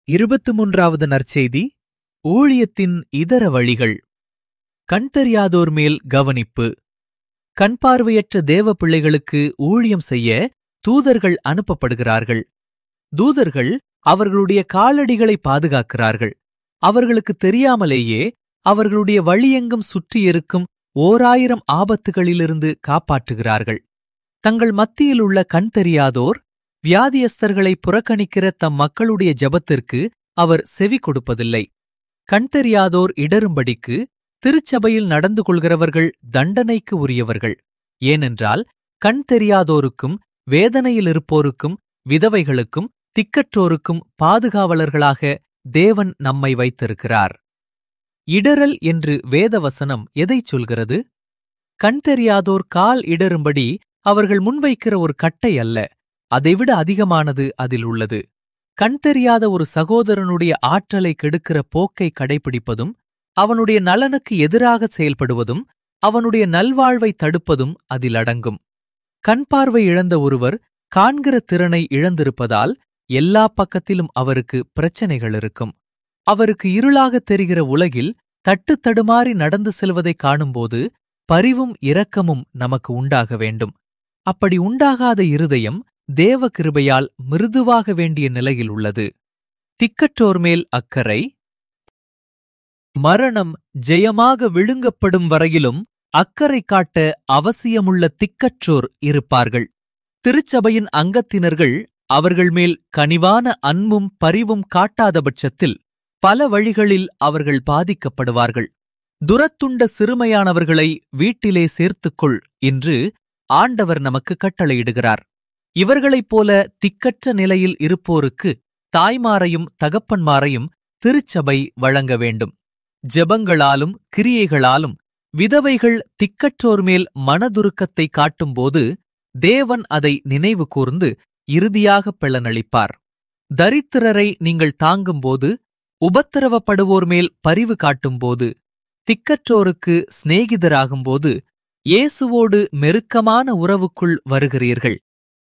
இருபத்து மூன்றாவது நற்செய்தி ஊழியத்தின் இதர வழிகள் கண் தெரியாதோர் மேல் கவனிப்பு கண் பார்வையற்ற தேவ பிள்ளைகளுக்கு ஊழியம் செய்ய தூதர்கள் அனுப்பப்படுகிறார்கள் தூதர்கள் அவர்களுடைய காலடிகளை பாதுகாக்கிறார்கள் அவர்களுக்கு தெரியாமலேயே அவர்களுடைய வழியெங்கும் சுற்றியிருக்கும் ஓராயிரம் ஆபத்துகளிலிருந்து காப்பாற்றுகிறார்கள் தங்கள் மத்தியிலுள்ள கண் தெரியாதோர் வியாதியஸ்தர்களை புறக்கணிக்கிற தம் மக்களுடைய ஜெபத்திற்கு அவர் செவி கொடுப்பதில்லை கண் தெரியாதோர் இடரும்படிக்கு திருச்சபையில் நடந்து கொள்கிறவர்கள் தண்டனைக்கு உரியவர்கள் ஏனென்றால் கண் தெரியாதோருக்கும் வேதனையில் இருப்போருக்கும் விதவைகளுக்கும் திக்கற்றோருக்கும் பாதுகாவலர்களாக தேவன் நம்மை வைத்திருக்கிறார் இடறல் என்று வேதவசனம் எதைச் சொல்கிறது கண் தெரியாதோர் கால் இடரும்படி அவர்கள் முன்வைக்கிற ஒரு கட்டை அல்ல அதைவிட அதிகமானது அதில் உள்ளது கண் தெரியாத ஒரு சகோதரனுடைய ஆற்றலை கெடுக்கிற போக்கை கடைபிடிப்பதும் அவனுடைய நலனுக்கு எதிராக செயல்படுவதும் அவனுடைய நல்வாழ்வை தடுப்பதும் அதில் அடங்கும் கண் பார்வை இழந்த ஒருவர் காண்கிற திறனை இழந்திருப்பதால் எல்லா பக்கத்திலும் அவருக்கு பிரச்சனைகள் இருக்கும் அவருக்கு இருளாகத் தெரிகிற உலகில் தட்டு தடுமாறி நடந்து செல்வதைக் காணும்போது பரிவும் இரக்கமும் நமக்கு உண்டாக வேண்டும் அப்படி உண்டாகாத இருதயம் தேவ கிருபையால் மிருதுவாக வேண்டிய நிலையில் உள்ளது திக்கற்றோர் மேல் அக்கறை மரணம் ஜெயமாக விழுங்கப்படும் வரையிலும் அக்கறை காட்ட அவசியமுள்ள திக்கற்றோர் இருப்பார்கள் திருச்சபையின் அங்கத்தினர்கள் அவர்கள் மேல் கனிவான அன்பும் பரிவும் காட்டாதபட்சத்தில் பல வழிகளில் அவர்கள் பாதிக்கப்படுவார்கள் துரத்துண்ட சிறுமையானவர்களை வீட்டிலே சேர்த்துக்கொள் என்று ஆண்டவர் நமக்கு கட்டளையிடுகிறார் இவர்களைப் போல திக்கற்ற நிலையில் இருப்போருக்கு தாய்மாரையும் தகப்பன்மாரையும் திருச்சபை வழங்க வேண்டும் ஜெபங்களாலும் கிரியைகளாலும் விதவைகள் திக்கற்றோர் மேல் மனதுருக்கத்தை காட்டும்போது தேவன் அதை நினைவு கூர்ந்து இறுதியாக பலனளிப்பார் தரித்திரரை நீங்கள் தாங்கும்போது உபத்திரவப்படுவோர் மேல் பரிவு காட்டும்போது திக்கற்றோருக்கு சிநேகிதராகும்போது இயேசுவோடு மெருக்கமான உறவுக்குள் வருகிறீர்கள்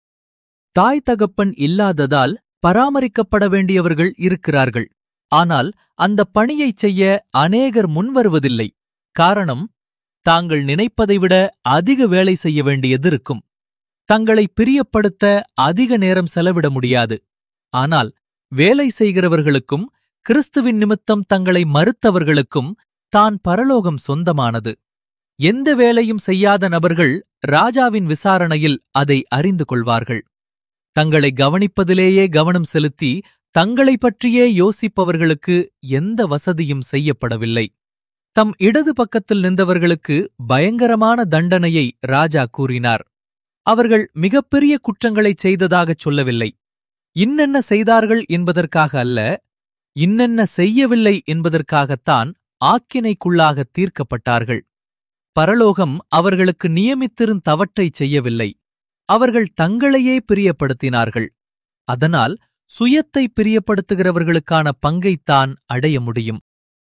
தாய் தகப்பன் இல்லாததால் பராமரிக்கப்பட வேண்டியவர்கள் இருக்கிறார்கள் ஆனால் அந்த பணியைச் செய்ய அநேகர் முன்வருவதில்லை காரணம் தாங்கள் நினைப்பதை விட அதிக வேலை செய்ய வேண்டியதிருக்கும் தங்களை பிரியப்படுத்த அதிக நேரம் செலவிட முடியாது ஆனால் வேலை செய்கிறவர்களுக்கும் கிறிஸ்துவின் நிமித்தம் தங்களை மறுத்தவர்களுக்கும் தான் பரலோகம் சொந்தமானது எந்த வேலையும் செய்யாத நபர்கள் ராஜாவின் விசாரணையில் அதை அறிந்து கொள்வார்கள் தங்களை கவனிப்பதிலேயே கவனம் செலுத்தி தங்களை பற்றியே யோசிப்பவர்களுக்கு எந்த வசதியும் செய்யப்படவில்லை தம் இடது பக்கத்தில் நின்றவர்களுக்கு பயங்கரமான தண்டனையை ராஜா கூறினார் அவர்கள் மிகப்பெரிய குற்றங்களைச் செய்ததாகச் சொல்லவில்லை இன்னென்ன செய்தார்கள் என்பதற்காக அல்ல இன்னென்ன செய்யவில்லை என்பதற்காகத்தான் ஆக்கினைக்குள்ளாக தீர்க்கப்பட்டார்கள் பரலோகம் அவர்களுக்கு நியமித்திருந் தவற்றைச் செய்யவில்லை அவர்கள் தங்களையே பிரியப்படுத்தினார்கள் அதனால் சுயத்தை பிரியப்படுத்துகிறவர்களுக்கான பங்கைத்தான் அடைய முடியும்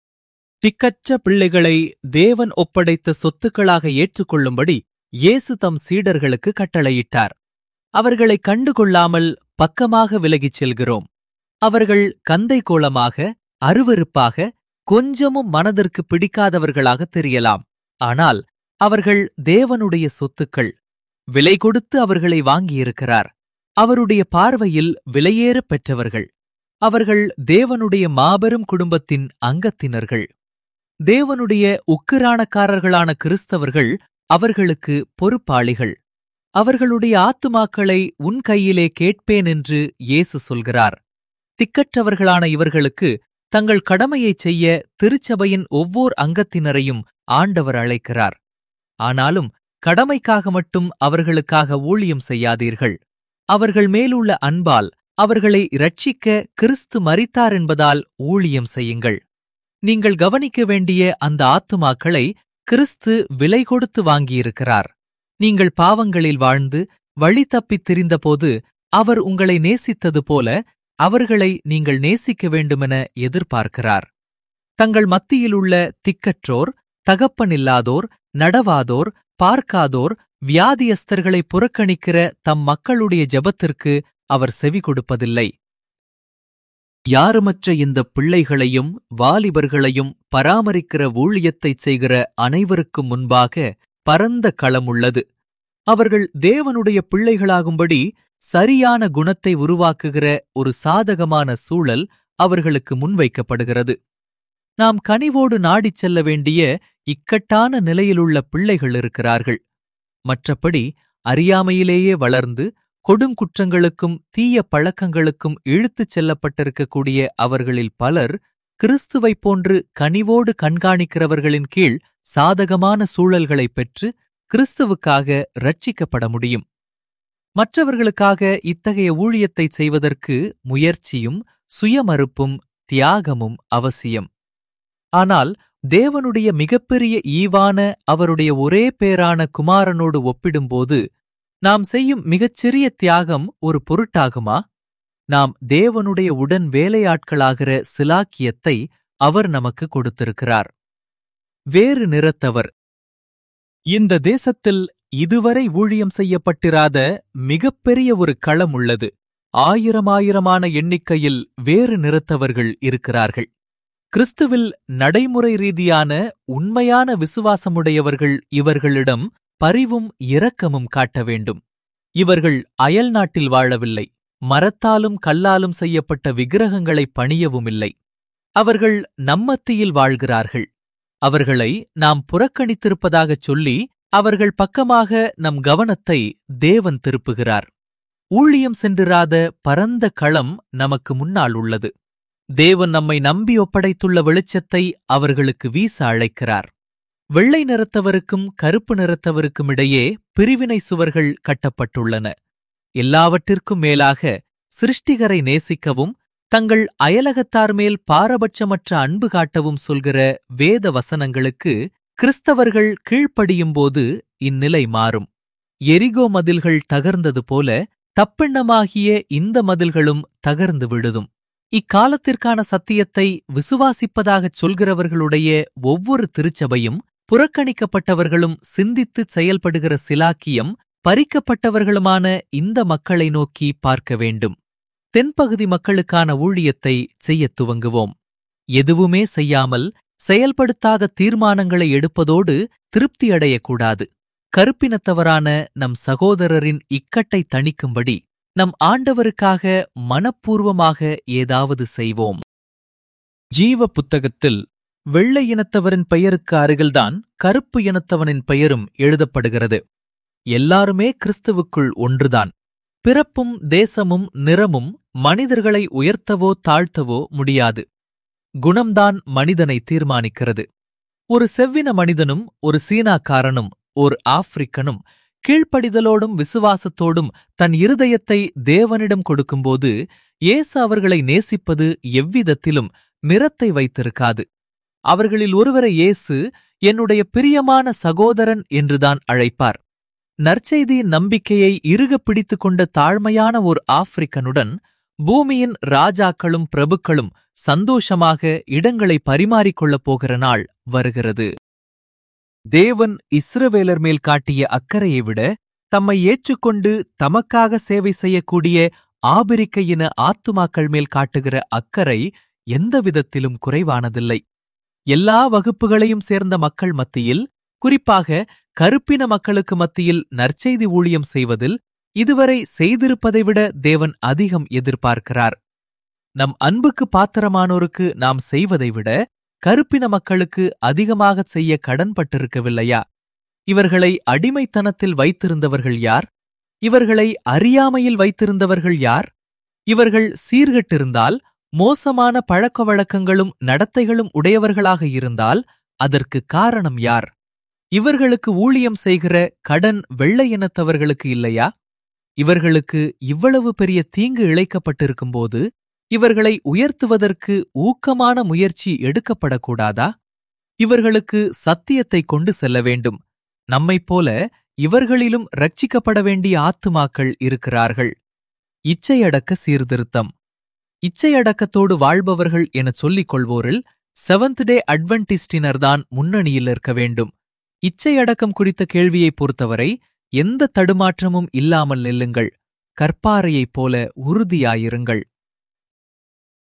திக்கற்ற பிள்ளைகளை தேவன் ஒப்படைத்த சொத்துக்களாக ஏற்றுக்கொள்ளும்படி இயேசு தம் சீடர்களுக்கு கட்டளையிட்டார் அவர்களை கண்டுகொள்ளாமல் பக்கமாக விலகிச் செல்கிறோம் அவர்கள் கந்தை கோலமாக அருவருப்பாக கொஞ்சமும் மனதிற்கு பிடிக்காதவர்களாக தெரியலாம் ஆனால் அவர்கள் தேவனுடைய சொத்துக்கள் விலை கொடுத்து அவர்களை வாங்கியிருக்கிறார் அவருடைய பார்வையில் விலையேறப் பெற்றவர்கள் அவர்கள் தேவனுடைய மாபெரும் குடும்பத்தின் அங்கத்தினர்கள் தேவனுடைய உக்கிரானக்காரர்களான கிறிஸ்தவர்கள் அவர்களுக்கு பொறுப்பாளிகள் அவர்களுடைய ஆத்துமாக்களை உன் கையிலே கேட்பேன் என்று இயேசு சொல்கிறார் திக்கற்றவர்களான இவர்களுக்கு தங்கள் கடமையைச் செய்ய திருச்சபையின் ஒவ்வோர் அங்கத்தினரையும் ஆண்டவர் அழைக்கிறார் ஆனாலும் கடமைக்காக மட்டும் அவர்களுக்காக ஊழியம் செய்யாதீர்கள் அவர்கள் மேலுள்ள அன்பால் அவர்களை இரட்சிக்க கிறிஸ்து மரித்தார் என்பதால் ஊழியம் செய்யுங்கள் நீங்கள் கவனிக்க வேண்டிய அந்த ஆத்துமாக்களை கிறிஸ்து விலை கொடுத்து வாங்கியிருக்கிறார் நீங்கள் பாவங்களில் வாழ்ந்து வழி தப்பித் திரிந்தபோது அவர் உங்களை நேசித்தது போல அவர்களை நீங்கள் நேசிக்க வேண்டுமென எதிர்பார்க்கிறார் தங்கள் மத்தியிலுள்ள திக்கற்றோர் தகப்பனில்லாதோர் நடவாதோர் பார்க்காதோர் வியாதியஸ்தர்களை புறக்கணிக்கிற தம் மக்களுடைய ஜெபத்திற்கு அவர் செவி கொடுப்பதில்லை யாருமற்ற இந்த பிள்ளைகளையும் வாலிபர்களையும் பராமரிக்கிற ஊழியத்தைச் செய்கிற அனைவருக்கும் முன்பாக பரந்த களம் உள்ளது அவர்கள் தேவனுடைய பிள்ளைகளாகும்படி சரியான குணத்தை உருவாக்குகிற ஒரு சாதகமான சூழல் அவர்களுக்கு முன்வைக்கப்படுகிறது நாம் கனிவோடு நாடிச் செல்ல வேண்டிய இக்கட்டான நிலையிலுள்ள பிள்ளைகள் இருக்கிறார்கள் மற்றபடி அறியாமையிலேயே வளர்ந்து கொடுங்குற்றங்களுக்கும் தீய பழக்கங்களுக்கும் இழுத்துச் செல்லப்பட்டிருக்கக்கூடிய அவர்களில் பலர் கிறிஸ்துவைப் போன்று கனிவோடு கண்காணிக்கிறவர்களின் கீழ் சாதகமான சூழல்களைப் பெற்று கிறிஸ்துவுக்காக ரட்சிக்கப்பட முடியும் மற்றவர்களுக்காக இத்தகைய ஊழியத்தை செய்வதற்கு முயற்சியும் சுயமறுப்பும் தியாகமும் அவசியம் ஆனால் தேவனுடைய மிகப்பெரிய ஈவான அவருடைய ஒரே பேரான குமாரனோடு ஒப்பிடும்போது நாம் செய்யும் மிகச்சிறிய தியாகம் ஒரு பொருட்டாகுமா நாம் தேவனுடைய உடன் வேலையாட்களாகிற சிலாக்கியத்தை அவர் நமக்கு கொடுத்திருக்கிறார் வேறு நிறத்தவர் இந்த தேசத்தில் இதுவரை ஊழியம் செய்யப்பட்டிராத மிகப்பெரிய ஒரு களம் உள்ளது ஆயிரம் ஆயிரமான எண்ணிக்கையில் வேறு நிறத்தவர்கள் இருக்கிறார்கள் கிறிஸ்துவில் நடைமுறை ரீதியான உண்மையான விசுவாசமுடையவர்கள் இவர்களிடம் பரிவும் இரக்கமும் காட்ட வேண்டும் இவர்கள் அயல் நாட்டில் வாழவில்லை மரத்தாலும் கல்லாலும் செய்யப்பட்ட விக்கிரகங்களை பணியவும் இல்லை அவர்கள் நம்மத்தியில் வாழ்கிறார்கள் அவர்களை நாம் புறக்கணித்திருப்பதாகச் சொல்லி அவர்கள் பக்கமாக நம் கவனத்தை தேவன் திருப்புகிறார் ஊழியம் சென்றிராத பரந்த களம் நமக்கு முன்னால் உள்ளது தேவன் நம்மை நம்பி ஒப்படைத்துள்ள வெளிச்சத்தை அவர்களுக்கு வீச அழைக்கிறார் வெள்ளை நிறத்தவருக்கும் கருப்பு நிறத்தவருக்கும் இடையே பிரிவினை சுவர்கள் கட்டப்பட்டுள்ளன எல்லாவற்றிற்கும் மேலாக சிருஷ்டிகரை நேசிக்கவும் தங்கள் அயலகத்தார் மேல் பாரபட்சமற்ற அன்பு காட்டவும் சொல்கிற வேத வசனங்களுக்கு கிறிஸ்தவர்கள் கீழ்ப்படியும்போது இந்நிலை மாறும் எரிகோ மதில்கள் தகர்ந்தது போல தப்பெண்ணமாகிய இந்த மதில்களும் தகர்ந்து விடுதும் இக்காலத்திற்கான சத்தியத்தை விசுவாசிப்பதாகச் சொல்கிறவர்களுடைய ஒவ்வொரு திருச்சபையும் புறக்கணிக்கப்பட்டவர்களும் சிந்தித்துச் செயல்படுகிற சிலாக்கியம் பறிக்கப்பட்டவர்களுமான இந்த மக்களை நோக்கி பார்க்க வேண்டும் தென்பகுதி மக்களுக்கான ஊழியத்தை செய்யத் துவங்குவோம் எதுவுமே செய்யாமல் செயல்படுத்தாத தீர்மானங்களை எடுப்பதோடு திருப்தியடையக்கூடாது கருப்பினத்தவரான நம் சகோதரரின் இக்கட்டை தணிக்கும்படி நம் ஆண்டவருக்காக மனப்பூர்வமாக ஏதாவது செய்வோம் ஜீவ புத்தகத்தில் வெள்ளை இனத்தவரின் பெயருக்கு அருகில்தான் கருப்பு இனத்தவனின் பெயரும் எழுதப்படுகிறது எல்லாருமே கிறிஸ்துவுக்குள் ஒன்றுதான் பிறப்பும் தேசமும் நிறமும் மனிதர்களை உயர்த்தவோ தாழ்த்தவோ முடியாது குணம்தான் மனிதனை தீர்மானிக்கிறது ஒரு செவ்வின மனிதனும் ஒரு சீனாக்காரனும் ஓர் ஆப்பிரிக்கனும் கீழ்ப்படிதலோடும் விசுவாசத்தோடும் தன் இருதயத்தை தேவனிடம் கொடுக்கும்போது இயேசு அவர்களை நேசிப்பது எவ்விதத்திலும் நிறத்தை வைத்திருக்காது அவர்களில் ஒருவரை இயேசு என்னுடைய பிரியமான சகோதரன் என்றுதான் அழைப்பார் நற்செய்தியின் நம்பிக்கையை இறுகப் பிடித்துக் கொண்ட தாழ்மையான ஓர் ஆப்பிரிக்கனுடன் பூமியின் ராஜாக்களும் பிரபுக்களும் சந்தோஷமாக இடங்களை பரிமாறிக்கொள்ளப் போகிற நாள் வருகிறது தேவன் இஸ்ரவேலர் மேல் காட்டிய அக்கறையை விட தம்மை ஏற்றுக்கொண்டு தமக்காக சேவை செய்யக்கூடிய ஆபிரிக்கையின ஆத்துமாக்கள் மேல் காட்டுகிற அக்கறை எந்த விதத்திலும் குறைவானதில்லை எல்லா வகுப்புகளையும் சேர்ந்த மக்கள் மத்தியில் குறிப்பாக கருப்பின மக்களுக்கு மத்தியில் நற்செய்தி ஊழியம் செய்வதில் இதுவரை செய்திருப்பதை விட தேவன் அதிகம் எதிர்பார்க்கிறார் நம் அன்புக்கு பாத்திரமானோருக்கு நாம் செய்வதை விட கருப்பின மக்களுக்கு அதிகமாகச் செய்ய கடன்பட்டிருக்கவில்லையா இவர்களை அடிமைத்தனத்தில் வைத்திருந்தவர்கள் யார் இவர்களை அறியாமையில் வைத்திருந்தவர்கள் யார் இவர்கள் சீர்கெட்டிருந்தால் மோசமான பழக்க வழக்கங்களும் நடத்தைகளும் உடையவர்களாக இருந்தால் அதற்கு காரணம் யார் இவர்களுக்கு ஊழியம் செய்கிற கடன் வெள்ளை இனத்தவர்களுக்கு இல்லையா இவர்களுக்கு இவ்வளவு பெரிய தீங்கு இழைக்கப்பட்டிருக்கும்போது இவர்களை உயர்த்துவதற்கு ஊக்கமான முயற்சி எடுக்கப்படக்கூடாதா இவர்களுக்கு சத்தியத்தை கொண்டு செல்ல வேண்டும் நம்மைப் போல இவர்களிலும் ரட்சிக்கப்பட வேண்டிய ஆத்துமாக்கள் இருக்கிறார்கள் இச்சையடக்க சீர்திருத்தம் இச்சையடக்கத்தோடு வாழ்பவர்கள் எனச் சொல்லிக் கொள்வோரில் செவன்த் டே அட்வென்டிஸ்டினர்தான் முன்னணியில் இருக்க வேண்டும் இச்சையடக்கம் குறித்த கேள்வியைப் பொறுத்தவரை எந்த தடுமாற்றமும் இல்லாமல் நில்லுங்கள் கற்பாறையைப் போல உறுதியாயிருங்கள்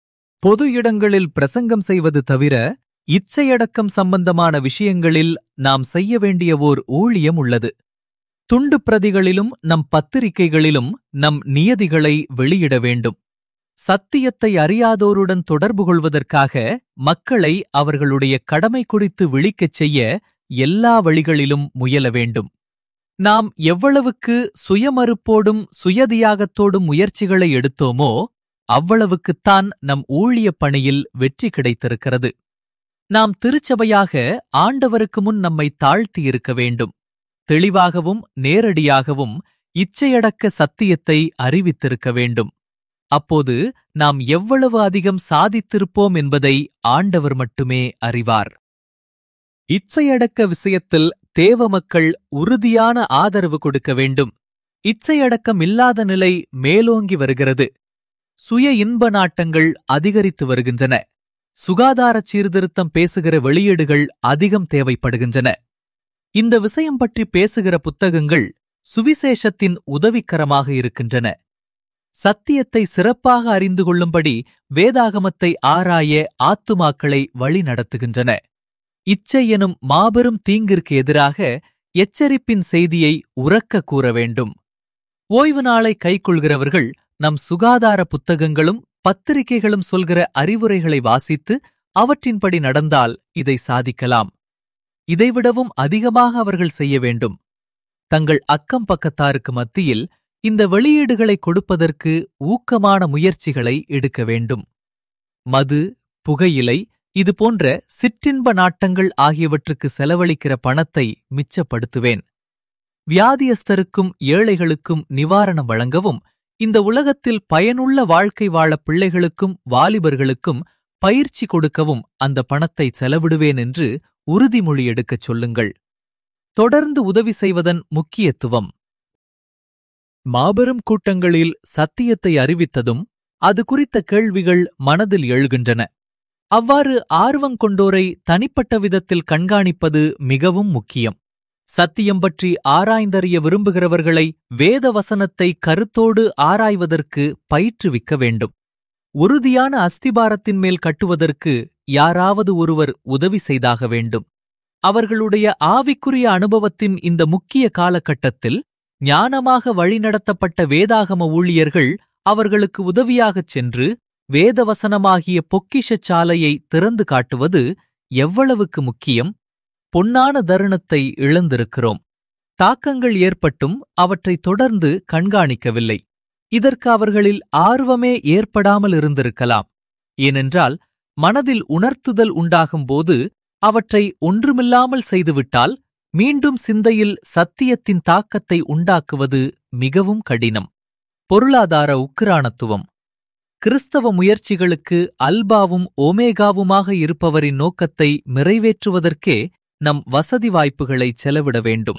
பொது இடங்களில் பிரசங்கம் செய்வது தவிர இச்சையடக்கம் சம்பந்தமான விஷயங்களில் நாம் செய்ய வேண்டிய ஓர் ஊழியம் உள்ளது துண்டு பிரதிகளிலும் நம் பத்திரிகைகளிலும் நம் நியதிகளை வெளியிட வேண்டும் சத்தியத்தை அறியாதோருடன் தொடர்பு கொள்வதற்காக மக்களை அவர்களுடைய கடமை குறித்து விழிக்கச் செய்ய எல்லா வழிகளிலும் முயல வேண்டும் நாம் எவ்வளவுக்கு சுயமறுப்போடும் சுயதியாகத்தோடும் முயற்சிகளை எடுத்தோமோ அவ்வளவுக்குத்தான் நம் ஊழியப் பணியில் வெற்றி கிடைத்திருக்கிறது நாம் திருச்சபையாக ஆண்டவருக்கு முன் நம்மை தாழ்த்தியிருக்க வேண்டும் தெளிவாகவும் நேரடியாகவும் இச்சையடக்க சத்தியத்தை அறிவித்திருக்க வேண்டும் அப்போது நாம் எவ்வளவு அதிகம் சாதித்திருப்போம் என்பதை ஆண்டவர் மட்டுமே அறிவார் இச்சையடக்க விஷயத்தில் தேவ மக்கள் உறுதியான ஆதரவு கொடுக்க வேண்டும் இச்சையடக்கம் இல்லாத நிலை மேலோங்கி வருகிறது சுய இன்ப நாட்டங்கள் அதிகரித்து வருகின்றன சுகாதார சீர்திருத்தம் பேசுகிற வெளியீடுகள் அதிகம் தேவைப்படுகின்றன இந்த விஷயம் பற்றி பேசுகிற புத்தகங்கள் சுவிசேஷத்தின் உதவிக்கரமாக இருக்கின்றன சத்தியத்தை சிறப்பாக அறிந்து கொள்ளும்படி வேதாகமத்தை ஆராய ஆத்துமாக்களை வழி நடத்துகின்றன இச்சை எனும் மாபெரும் தீங்கிற்கு எதிராக எச்சரிப்பின் செய்தியை உறக்க கூற வேண்டும் ஓய்வு நாளை கைக்கொள்கிறவர்கள் நம் சுகாதார புத்தகங்களும் பத்திரிகைகளும் சொல்கிற அறிவுரைகளை வாசித்து அவற்றின்படி நடந்தால் இதை சாதிக்கலாம் இதைவிடவும் அதிகமாக அவர்கள் செய்ய வேண்டும் தங்கள் அக்கம் பக்கத்தாருக்கு மத்தியில் இந்த வெளியீடுகளை கொடுப்பதற்கு ஊக்கமான முயற்சிகளை எடுக்க வேண்டும் மது புகையிலை இது போன்ற சிற்றின்ப நாட்டங்கள் ஆகியவற்றுக்கு செலவழிக்கிற பணத்தை மிச்சப்படுத்துவேன் வியாதியஸ்தருக்கும் ஏழைகளுக்கும் நிவாரணம் வழங்கவும் இந்த உலகத்தில் பயனுள்ள வாழ்க்கை வாழ பிள்ளைகளுக்கும் வாலிபர்களுக்கும் பயிற்சி கொடுக்கவும் அந்த பணத்தை செலவிடுவேன் என்று உறுதிமொழி எடுக்கச் சொல்லுங்கள் தொடர்ந்து உதவி செய்வதன் முக்கியத்துவம் மாபெரும் கூட்டங்களில் சத்தியத்தை அறிவித்ததும் அது குறித்த கேள்விகள் மனதில் எழுகின்றன அவ்வாறு ஆர்வங் கொண்டோரை தனிப்பட்ட விதத்தில் கண்காணிப்பது மிகவும் முக்கியம் சத்தியம் பற்றி ஆராய்ந்தறிய விரும்புகிறவர்களை வேத வசனத்தை கருத்தோடு ஆராய்வதற்கு பயிற்றுவிக்க வேண்டும் உறுதியான அஸ்திபாரத்தின் மேல் கட்டுவதற்கு யாராவது ஒருவர் உதவி செய்தாக வேண்டும் அவர்களுடைய ஆவிக்குரிய அனுபவத்தின் இந்த முக்கிய காலகட்டத்தில் ஞானமாக வழிநடத்தப்பட்ட வேதாகம ஊழியர்கள் அவர்களுக்கு உதவியாகச் சென்று வேதவசனமாகிய பொக்கிஷச் சாலையை திறந்து காட்டுவது எவ்வளவுக்கு முக்கியம் பொன்னான தருணத்தை இழந்திருக்கிறோம் தாக்கங்கள் ஏற்பட்டும் அவற்றை தொடர்ந்து கண்காணிக்கவில்லை இதற்கு அவர்களில் ஆர்வமே ஏற்படாமல் இருந்திருக்கலாம் ஏனென்றால் மனதில் உணர்த்துதல் உண்டாகும்போது அவற்றை ஒன்றுமில்லாமல் செய்துவிட்டால் மீண்டும் சிந்தையில் சத்தியத்தின் தாக்கத்தை உண்டாக்குவது மிகவும் கடினம் பொருளாதார உக்கிரானத்துவம் கிறிஸ்தவ முயற்சிகளுக்கு அல்பாவும் ஓமேகாவுமாக இருப்பவரின் நோக்கத்தை நிறைவேற்றுவதற்கே நம் வசதி வாய்ப்புகளை செலவிட வேண்டும்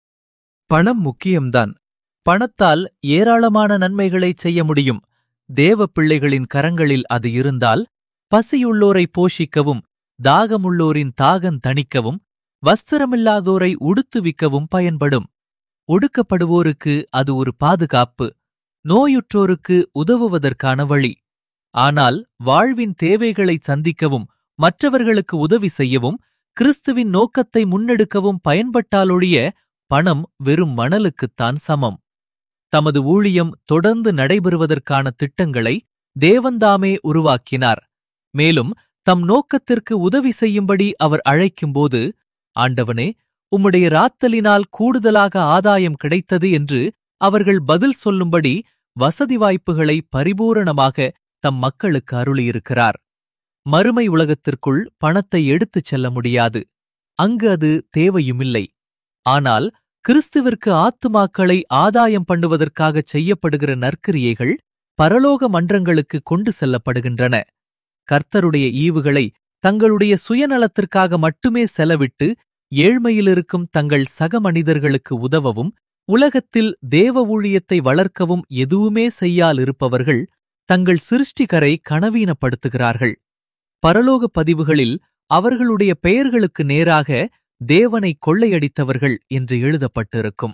பணம் முக்கியம்தான் பணத்தால் ஏராளமான நன்மைகளைச் செய்ய முடியும் தேவ பிள்ளைகளின் கரங்களில் அது இருந்தால் பசியுள்ளோரை போஷிக்கவும் தாகமுள்ளோரின் தாகந் தணிக்கவும் வஸ்திரமில்லாதோரை உடுத்துவிக்கவும் பயன்படும் ஒடுக்கப்படுவோருக்கு அது ஒரு பாதுகாப்பு நோயுற்றோருக்கு உதவுவதற்கான வழி ஆனால் வாழ்வின் தேவைகளை சந்திக்கவும் மற்றவர்களுக்கு உதவி செய்யவும் கிறிஸ்துவின் நோக்கத்தை முன்னெடுக்கவும் பயன்பட்டாலொழிய பணம் வெறும் மணலுக்குத்தான் சமம் தமது ஊழியம் தொடர்ந்து நடைபெறுவதற்கான திட்டங்களை தேவன்தாமே உருவாக்கினார் மேலும் தம் நோக்கத்திற்கு உதவி செய்யும்படி அவர் அழைக்கும்போது ஆண்டவனே உம்முடைய ராத்தலினால் கூடுதலாக ஆதாயம் கிடைத்தது என்று அவர்கள் பதில் சொல்லும்படி வசதி வாய்ப்புகளை பரிபூரணமாக தம் மக்களுக்கு அருளியிருக்கிறார் மறுமை உலகத்திற்குள் பணத்தை எடுத்துச் செல்ல முடியாது அங்கு அது தேவையுமில்லை ஆனால் கிறிஸ்துவிற்கு ஆத்துமாக்களை ஆதாயம் பண்ணுவதற்காகச் செய்யப்படுகிற நற்கிரியைகள் பரலோக மன்றங்களுக்கு கொண்டு செல்லப்படுகின்றன கர்த்தருடைய ஈவுகளை தங்களுடைய சுயநலத்திற்காக மட்டுமே செலவிட்டு ஏழ்மையிலிருக்கும் தங்கள் சக மனிதர்களுக்கு உதவவும் உலகத்தில் தேவ ஊழியத்தை வளர்க்கவும் எதுவுமே செய்யாலிருப்பவர்கள் தங்கள் சிருஷ்டிகரை கனவீனப்படுத்துகிறார்கள் பரலோக பதிவுகளில் அவர்களுடைய பெயர்களுக்கு நேராக தேவனை கொள்ளையடித்தவர்கள் என்று எழுதப்பட்டிருக்கும்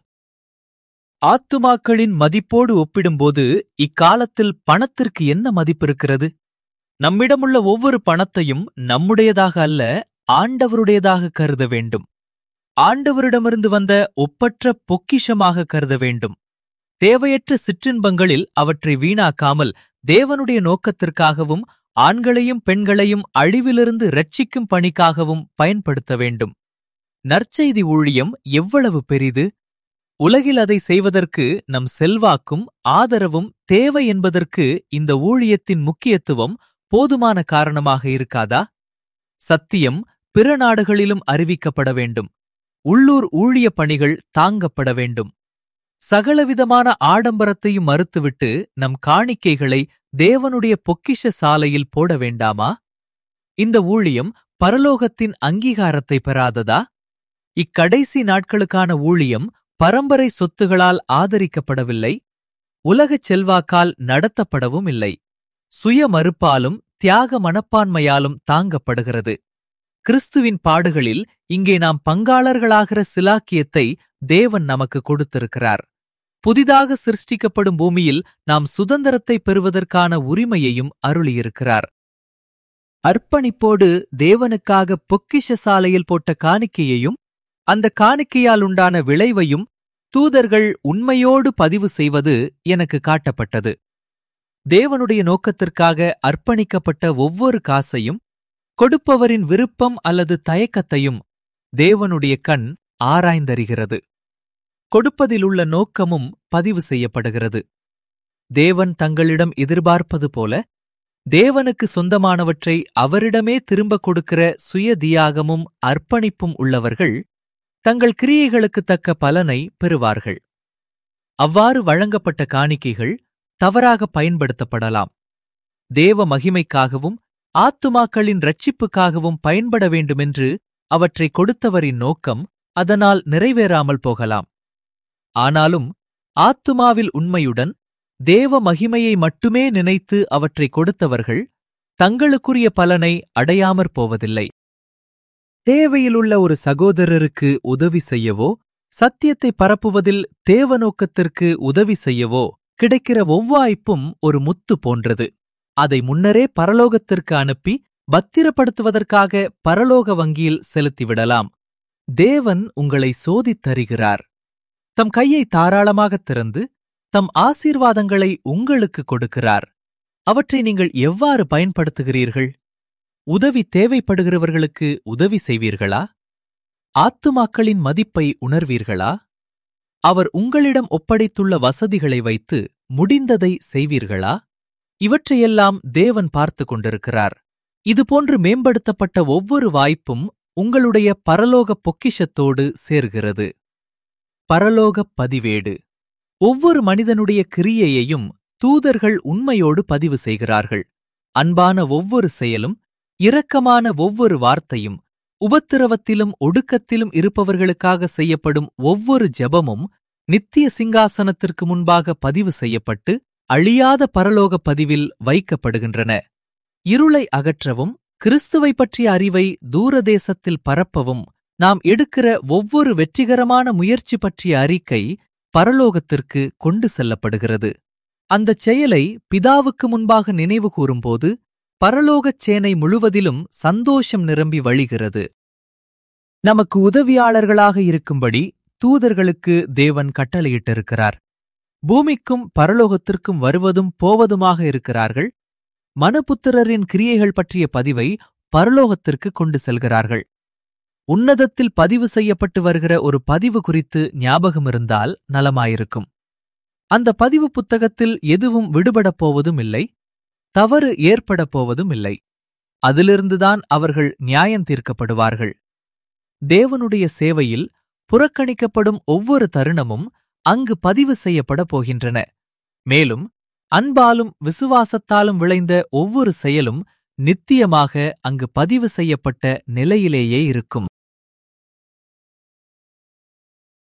ஆத்துமாக்களின் மதிப்போடு ஒப்பிடும்போது இக்காலத்தில் பணத்திற்கு என்ன மதிப்பிருக்கிறது நம்மிடமுள்ள ஒவ்வொரு பணத்தையும் நம்முடையதாக அல்ல ஆண்டவருடையதாக கருத வேண்டும் ஆண்டவரிடமிருந்து வந்த ஒப்பற்ற பொக்கிஷமாக கருத வேண்டும் தேவையற்ற சிற்றின்பங்களில் அவற்றை வீணாக்காமல் தேவனுடைய நோக்கத்திற்காகவும் ஆண்களையும் பெண்களையும் அழிவிலிருந்து இரட்சிக்கும் பணிக்காகவும் பயன்படுத்த வேண்டும் நற்செய்தி ஊழியம் எவ்வளவு பெரிது உலகில் அதை செய்வதற்கு நம் செல்வாக்கும் ஆதரவும் தேவை என்பதற்கு இந்த ஊழியத்தின் முக்கியத்துவம் போதுமான காரணமாக இருக்காதா சத்தியம் பிற நாடுகளிலும் அறிவிக்கப்பட வேண்டும் உள்ளூர் ஊழியப் பணிகள் தாங்கப்பட வேண்டும் சகலவிதமான ஆடம்பரத்தையும் மறுத்துவிட்டு நம் காணிக்கைகளை தேவனுடைய பொக்கிஷ சாலையில் போட வேண்டாமா இந்த ஊழியம் பரலோகத்தின் அங்கீகாரத்தை பெறாததா இக்கடைசி நாட்களுக்கான ஊழியம் பரம்பரை சொத்துகளால் ஆதரிக்கப்படவில்லை உலகச் செல்வாக்கால் நடத்தப்படவும் இல்லை சுய மறுப்பாலும் தியாக மனப்பான்மையாலும் தாங்கப்படுகிறது கிறிஸ்துவின் பாடுகளில் இங்கே நாம் பங்காளர்களாகிற சிலாக்கியத்தை தேவன் நமக்கு கொடுத்திருக்கிறார் புதிதாக சிருஷ்டிக்கப்படும் பூமியில் நாம் சுதந்திரத்தை பெறுவதற்கான உரிமையையும் அருளியிருக்கிறார் அர்ப்பணிப்போடு தேவனுக்காக பொக்கிஷ சாலையில் போட்ட காணிக்கையையும் அந்த காணிக்கையால் உண்டான விளைவையும் தூதர்கள் உண்மையோடு பதிவு செய்வது எனக்கு காட்டப்பட்டது தேவனுடைய நோக்கத்திற்காக அர்ப்பணிக்கப்பட்ட ஒவ்வொரு காசையும் கொடுப்பவரின் விருப்பம் அல்லது தயக்கத்தையும் தேவனுடைய கண் ஆராய்ந்தறிகிறது கொடுப்பதிலுள்ள நோக்கமும் பதிவு செய்யப்படுகிறது தேவன் தங்களிடம் எதிர்பார்ப்பது போல தேவனுக்கு சொந்தமானவற்றை அவரிடமே திரும்ப கொடுக்கிற சுயதியாகமும் அர்ப்பணிப்பும் உள்ளவர்கள் தங்கள் கிரியைகளுக்கு தக்க பலனை பெறுவார்கள் அவ்வாறு வழங்கப்பட்ட காணிக்கைகள் தவறாக பயன்படுத்தப்படலாம் தேவ மகிமைக்காகவும் ஆத்துமாக்களின் ரட்சிப்புக்காகவும் பயன்பட வேண்டுமென்று அவற்றை கொடுத்தவரின் நோக்கம் அதனால் நிறைவேறாமல் போகலாம் ஆனாலும் ஆத்துமாவில் உண்மையுடன் தேவ மகிமையை மட்டுமே நினைத்து அவற்றை கொடுத்தவர்கள் தங்களுக்குரிய பலனை அடையாமற் போவதில்லை தேவையிலுள்ள ஒரு சகோதரருக்கு உதவி செய்யவோ சத்தியத்தை பரப்புவதில் தேவ நோக்கத்திற்கு உதவி செய்யவோ கிடைக்கிற ஒவ்வாய்ப்பும் ஒரு முத்து போன்றது அதை முன்னரே பரலோகத்திற்கு அனுப்பி பத்திரப்படுத்துவதற்காக பரலோக வங்கியில் செலுத்திவிடலாம் தேவன் உங்களை சோதித்தருகிறார் தம் கையை தாராளமாகத் திறந்து தம் ஆசீர்வாதங்களை உங்களுக்கு கொடுக்கிறார் அவற்றை நீங்கள் எவ்வாறு பயன்படுத்துகிறீர்கள் உதவி தேவைப்படுகிறவர்களுக்கு உதவி செய்வீர்களா ஆத்துமாக்களின் மதிப்பை உணர்வீர்களா அவர் உங்களிடம் ஒப்படைத்துள்ள வசதிகளை வைத்து முடிந்ததை செய்வீர்களா இவற்றையெல்லாம் தேவன் பார்த்து கொண்டிருக்கிறார் இதுபோன்று மேம்படுத்தப்பட்ட ஒவ்வொரு வாய்ப்பும் உங்களுடைய பரலோக பொக்கிஷத்தோடு சேர்கிறது பரலோகப் பதிவேடு ஒவ்வொரு மனிதனுடைய கிரியையையும் தூதர்கள் உண்மையோடு பதிவு செய்கிறார்கள் அன்பான ஒவ்வொரு செயலும் இரக்கமான ஒவ்வொரு வார்த்தையும் உபத்திரவத்திலும் ஒடுக்கத்திலும் இருப்பவர்களுக்காக செய்யப்படும் ஒவ்வொரு ஜெபமும் நித்திய சிங்காசனத்திற்கு முன்பாக பதிவு செய்யப்பட்டு அழியாத பரலோக பதிவில் வைக்கப்படுகின்றன இருளை அகற்றவும் கிறிஸ்துவை பற்றிய அறிவை தூரதேசத்தில் பரப்பவும் நாம் எடுக்கிற ஒவ்வொரு வெற்றிகரமான முயற்சி பற்றிய அறிக்கை பரலோகத்திற்கு கொண்டு செல்லப்படுகிறது அந்தச் செயலை பிதாவுக்கு முன்பாக நினைவு கூறும்போது பரலோகச் சேனை முழுவதிலும் சந்தோஷம் நிரம்பி வழிகிறது நமக்கு உதவியாளர்களாக இருக்கும்படி தூதர்களுக்கு தேவன் கட்டளையிட்டிருக்கிறார் பூமிக்கும் பரலோகத்திற்கும் வருவதும் போவதுமாக இருக்கிறார்கள் மனப்புத்திரரின் கிரியைகள் பற்றிய பதிவை பரலோகத்திற்கு கொண்டு செல்கிறார்கள் உன்னதத்தில் பதிவு செய்யப்பட்டு வருகிற ஒரு பதிவு குறித்து ஞாபகம் இருந்தால் நலமாயிருக்கும் அந்த பதிவு புத்தகத்தில் எதுவும் விடுபடப் போவதும் இல்லை தவறு ஏற்படப் போவதும் இல்லை அதிலிருந்துதான் அவர்கள் நியாயம் தீர்க்கப்படுவார்கள் தேவனுடைய சேவையில் புறக்கணிக்கப்படும் ஒவ்வொரு தருணமும் அங்கு பதிவு செய்யப்பட போகின்றன மேலும் அன்பாலும் விசுவாசத்தாலும் விளைந்த ஒவ்வொரு செயலும் நித்தியமாக அங்கு பதிவு செய்யப்பட்ட நிலையிலேயே இருக்கும்